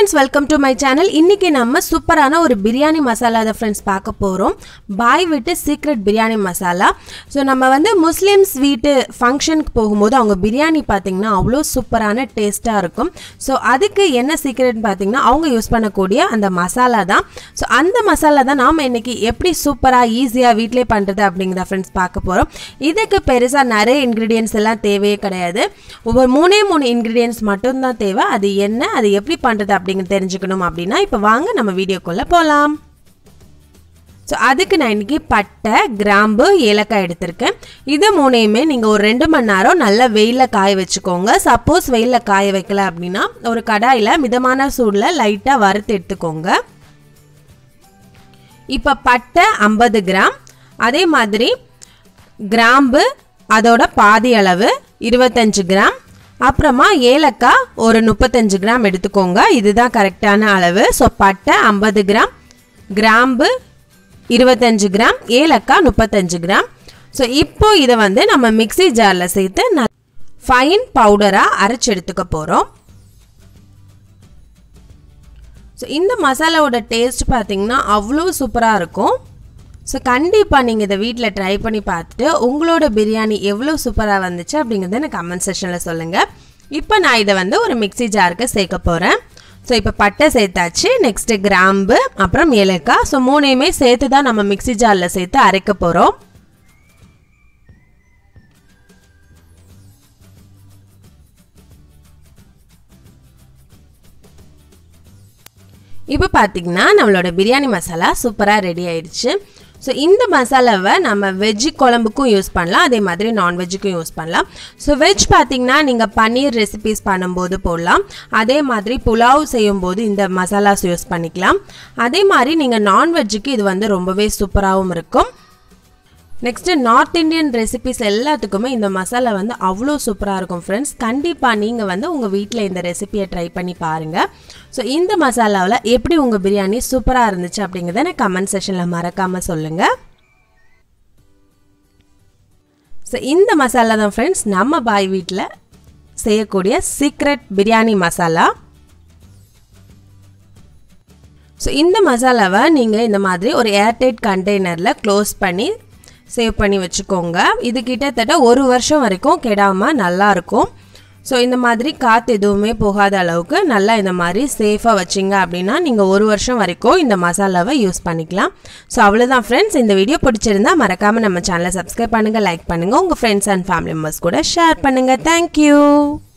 friends welcome to my channel இன்னைக்கு நம்ம சூப்பரான ஒரு பிரியாணி மசாலா தான் ஃப்ரெண்ட்ஸ் பார்க்க போகிறோம் பாய் விட்டு சீக்ரெட் பிரியாணி மசாலா ஸோ நம்ம வந்து முஸ்லீம்ஸ் வீட்டு ஃபங்க்ஷனுக்கு போகும்போது அவங்க பிரியாணி பார்த்தீங்கன்னா அவ்வளோ சூப்பரான டேஸ்ட்டாக இருக்கும் ஸோ அதுக்கு என்ன சீக்ரெட்னு பார்த்தீங்கன்னா அவங்க யூஸ் பண்ணக்கூடிய அந்த மசாலா தான் ஸோ அந்த மசாலா தான் நாம் இன்னைக்கு எப்படி சூப்பராக ஈஸியாக வீட்டிலே பண்ணுறது அப்படிங்கிறத ஃப்ரெண்ட்ஸ் பார்க்க போகிறோம் இதுக்கு பெருசாக நிறைய இன்க்ரீடியன்ஸ் எல்லாம் தேவையே கிடையாது ஒவ்வொரு மூணே மூணு இன்க்ரீடியன்ஸ் மட்டும்தான் தேவை அது என்ன அது எப்படி பண்ணுறது அப்படிங்கிறது தெரிஞ்சுக்கணும் அப்படின்னா இப்போ வாங்க நம்ம வீடியோக்குள்ளே போகலாம் ஸோ அதுக்கு நான் இன்றைக்கி பட்டை கிராம்பு ஏலக்காய் எடுத்திருக்கேன் இது மூணையுமே நீங்கள் ஒரு ரெண்டு மணி நேரம் நல்லா வெயிலில் காய வச்சுக்கோங்க சப்போஸ் வெயிலில் காய வைக்கல அப்படின்னா ஒரு கடாயில் மிதமான சூடில் லைட்டாக வறுத்து எடுத்துக்கோங்க இப்போ பட்டை ஐம்பது கிராம் அதே மாதிரி கிராம்பு அதோட பாதி அளவு இருபத்தஞ்சு கிராம் அப்புறமா ஏலக்காய் ஒரு முப்பத்தஞ்சு கிராம் எடுத்துக்கோங்க இதுதான் கரெக்டான அளவு ஸோ பட்டை ஐம்பது கிராம் கிராம்பு இருபத்தஞ்சு கிராம் ஏலக்காய் முப்பத்தஞ்சு கிராம் ஸோ இப்போ இதை வந்து நம்ம மிக்சி ஜாரில் சேர்த்து ந ஃபைன் பவுடராக அரைச்சி எடுத்துக்க போகிறோம் ஸோ இந்த மசாலாவோட டேஸ்ட் பார்த்தீங்கன்னா அவ்வளோ சூப்பராக இருக்கும் ஸோ கண்டிப்பாக நீங்கள் இதை வீட்டில் ட்ரை பண்ணி பார்த்துட்டு உங்களோட பிரியாணி எவ்வளோ சூப்பராக வந்துச்சு அப்படிங்கிறத எனக்கு கமெண்ட் செக்ஷனில் சொல்லுங்கள் இப்போ நான் இதை வந்து ஒரு மிக்சி ஜாருக்கு சேர்க்க போகிறேன் ஸோ இப்போ பட்டை சேர்த்தாச்சு நெக்ஸ்ட்டு கிராம்பு அப்புறம் ஏலக்காய் ஸோ மூணையுமே சேர்த்து தான் நம்ம மிக்சி ஜாரில் சேர்த்து அரைக்க போகிறோம் இப்போ பார்த்தீங்கன்னா நம்மளோட பிரியாணி மசாலா சூப்பராக ரெடி ஆயிடுச்சு ஸோ இந்த மசாலாவை நம்ம வெஜ்ஜு குழம்புக்கும் யூஸ் பண்ணலாம் அதே மாதிரி நான்வெஜ்ஜுக்கும் யூஸ் பண்ணலாம் ஸோ வெஜ் பார்த்தீங்கன்னா நீங்கள் பன்னீர் ரெசிபிஸ் பண்ணும்போது போடலாம் அதே மாதிரி புலாவ் செய்யும்போது இந்த மசாலாஸ் யூஸ் பண்ணிக்கலாம் அதே மாதிரி நீங்கள் நான்வெஜ்ஜுக்கு இது வந்து ரொம்பவே சூப்பராகவும் இருக்கும் நெக்ஸ்ட்டு நார்த் இந்தியன் ரெசிபிஸ் எல்லாத்துக்குமே இந்த மசாலா வந்து அவ்வளோ சூப்பராக இருக்கும் ஃப்ரெண்ட்ஸ் கண்டிப்பாக நீங்கள் வந்து உங்கள் வீட்டில் இந்த ரெசிபியை ட்ரை பண்ணி பாருங்கள் ஸோ இந்த மசாலாவில் எப்படி உங்கள் பிரியாணி சூப்பராக இருந்துச்சு அப்படிங்கிறத எனக்கு கமெண்ட் செஷனில் மறக்காமல் சொல்லுங்கள் ஸோ இந்த மசாலா தான் ஃப்ரெண்ட்ஸ் நம்ம பாய் வீட்டில் செய்யக்கூடிய சீக்ரெட் பிரியாணி மசாலா ஸோ இந்த மசாலாவை நீங்கள் இந்த மாதிரி ஒரு ஏர்டைட் கண்டெய்னரில் க்ளோஸ் பண்ணி சேவ் பண்ணி வச்சுக்கோங்க இது கிட்டத்தட்ட ஒரு வருஷம் வரைக்கும் கெடாமல் நல்லாயிருக்கும் ஸோ இந்த மாதிரி காற்று எதுவுமே போகாத அளவுக்கு நல்லா இந்த மாதிரி சேஃபாக வச்சிங்க அப்படின்னா நீங்கள் ஒரு வருஷம் வரைக்கும் இந்த மசாலாவை யூஸ் பண்ணிக்கலாம் ஸோ அவ்வளோதான் ஃப்ரெண்ட்ஸ் இந்த வீடியோ பிடிச்சிருந்தா மறக்காமல் நம்ம சேனலை சப்ஸ்கிரைப் பண்ணுங்கள் லைக் பண்ணுங்கள் உங்கள் ஃப்ரெண்ட்ஸ் அண்ட் ஃபேமிலி மெம்பர்ஸ் கூட ஷேர் பண்ணுங்கள் தேங்க்யூ